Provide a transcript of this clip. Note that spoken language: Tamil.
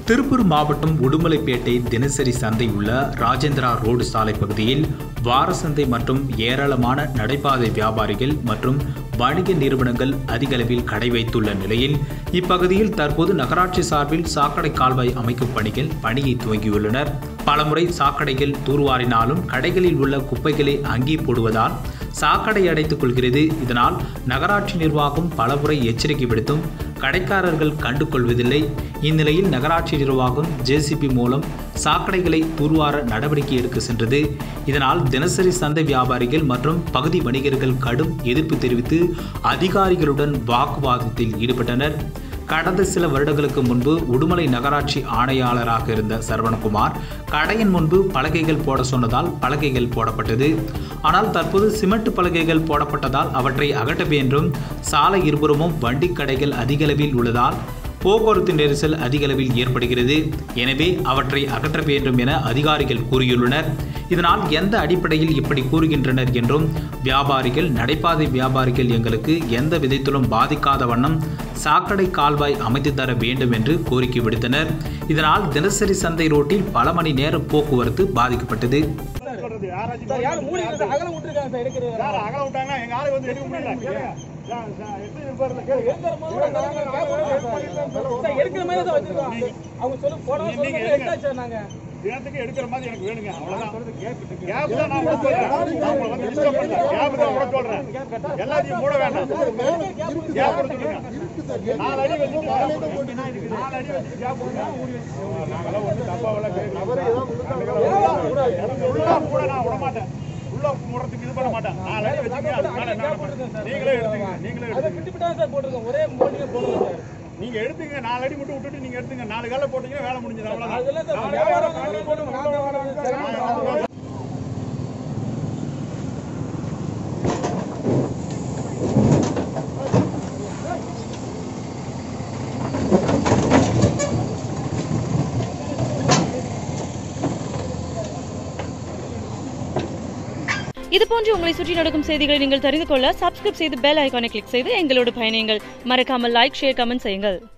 திருப்பூர் மாவட்டம் உடுமலைப்பேட்டை தினசரி சந்தை உள்ள ராஜேந்திரா ரோடு சாலை பகுதியில் வார சந்தை மற்றும் ஏராளமான நடைபாதை வியாபாரிகள் மற்றும் வணிக நிறுவனங்கள் அதிக அளவில் கடை வைத்துள்ள நிலையில் இப்பகுதியில் தற்போது நகராட்சி சார்பில் சாக்கடை கால்வாய் அமைக்கும் பணிகள் பணியை துவங்கியுள்ளனர் பலமுறை சாக்கடைகள் தூர்வாரினாலும் கடைகளில் உள்ள குப்பைகளை அங்கே போடுவதால் சாக்கடை அடைத்துக் கொள்கிறது இதனால் நகராட்சி நிர்வாகம் பலமுறை எச்சரிக்கை விடுத்தும் கடைக்காரர்கள் கண்டு கொள்வதில்லை இந்நிலையில் நகராட்சி நிர்வாகம் ஜேசிபி மூலம் சாக்கடைகளை தூர்வார நடவடிக்கை எடுக்க சென்றது இதனால் தினசரி சந்தை வியாபாரிகள் மற்றும் பகுதி வணிகர்கள் கடும் எதிர்ப்பு தெரிவித்து அதிகாரிகளுடன் வாக்குவாதத்தில் ஈடுபட்டனர் கடந்த சில வருடங்களுக்கு முன்பு உடுமலை நகராட்சி ஆணையாளராக இருந்த சரவணகுமார் கடையின் முன்பு பலகைகள் போட சொன்னதால் பலகைகள் போடப்பட்டது ஆனால் தற்போது சிமெண்ட் பலகைகள் போடப்பட்டதால் அவற்றை அகற்ற வேண்டும் சாலை இருபுறமும் வண்டி கடைகள் அதிகளவில் உள்ளதால் போக்குவரத்து நெரிசல் அதிக அளவில் ஏற்படுகிறது எனவே அவற்றை அகற்ற வேண்டும் என அதிகாரிகள் கூறியுள்ளனர் இதனால் எந்த அடிப்படையில் இப்படி கூறுகின்றனர் என்றும் வியாபாரிகள் நடைபாதை வியாபாரிகள் எங்களுக்கு எந்த விதத்திலும் பாதிக்காத வண்ணம் சாக்கடை கால்வாய் அமைத்து தர வேண்டும் என்று கோரிக்கை விடுத்தனர் இதனால் தினசரி சந்தை ரோட்டில் பல மணி நேர போக்குவரத்து பாதிக்கப்பட்டது சொல்றது யாராச்சும் சார் யாரும் மூடி சார் அகல விட்டுருக்காங்க சார் எடுக்கிறது யார் அகல விட்டாங்கன்னா எங்க ஆளு வந்து எடுக்க முடியல கேளுங்க. சார், சார், எடுத்து இருப்பாருல, கேளுங்க. எடுக்கிற போது கூட நாங்க கேட்போம் சார் எடுக்கிற மாதிரி தான் வச்சிருக்கோம் அவங்க சொல்லு போட நீங்க சொல்லுங்க எடுத்தாச்சு சார் நாங்க தினத்துக்கு எடுக்கிற மாதிரி எனக்கு வேணுங்க அவ்வளவுதான் கேப் தான் நான் விட சொல்றேன் நான் உங்களை வந்து disturb பண்ணல. கேப் தான் விட சொல்றேன் எல்லாத்தையும் மூட வேண்டாம் கேப் விட சொல்லுங்க நாலு அடி வச்சுட்டு நாலு அடி வச்சுட்டு கேப் விடுங்க. நாங்கெல்லாம் ஒண்ணும் தப்பாவெல்லாம் கேட்கல. உள்ள கூட நான் விட மாட்டேன் உள்ள முறத்துக்கு இது பண்ண மாட்டேன் நாலு அடி வச்சுங்க அதுக்கு மேல என்ன பண்ண மாட்டேன். நீங்களே எடுத்துங்க நீங்களே அதை எடுத்துங்க விட்டு விட்டு தான் சார் போட்டிருக்கோம் ஒரே மோட்டியே போடுங்க சார் நீங்க எடுத்துங்க நாலு அடி மட்டும் விட்டுட்டு நீங்க எடுத்துங்க நாலு கால போட்டீங்கன்னா வேலை முடிஞ்சது அவ்வளவுதான் அதெல்லாம் சார் வியாபாரம் போடுங்க நாங்க சார் இது போன்று உங்களை சுற்றி நடக்கும் செய்திகளை நீங்கள் தெரிந்து கொள்ள சப்ஸ்கிரைப் செய்து பெல் ஐகானை கிளிக் செய்து எங்களோடு பயணியுங்கள் மறக்காமல் லைக் ஷேர் கமெண்ட் செய்யுங்கள்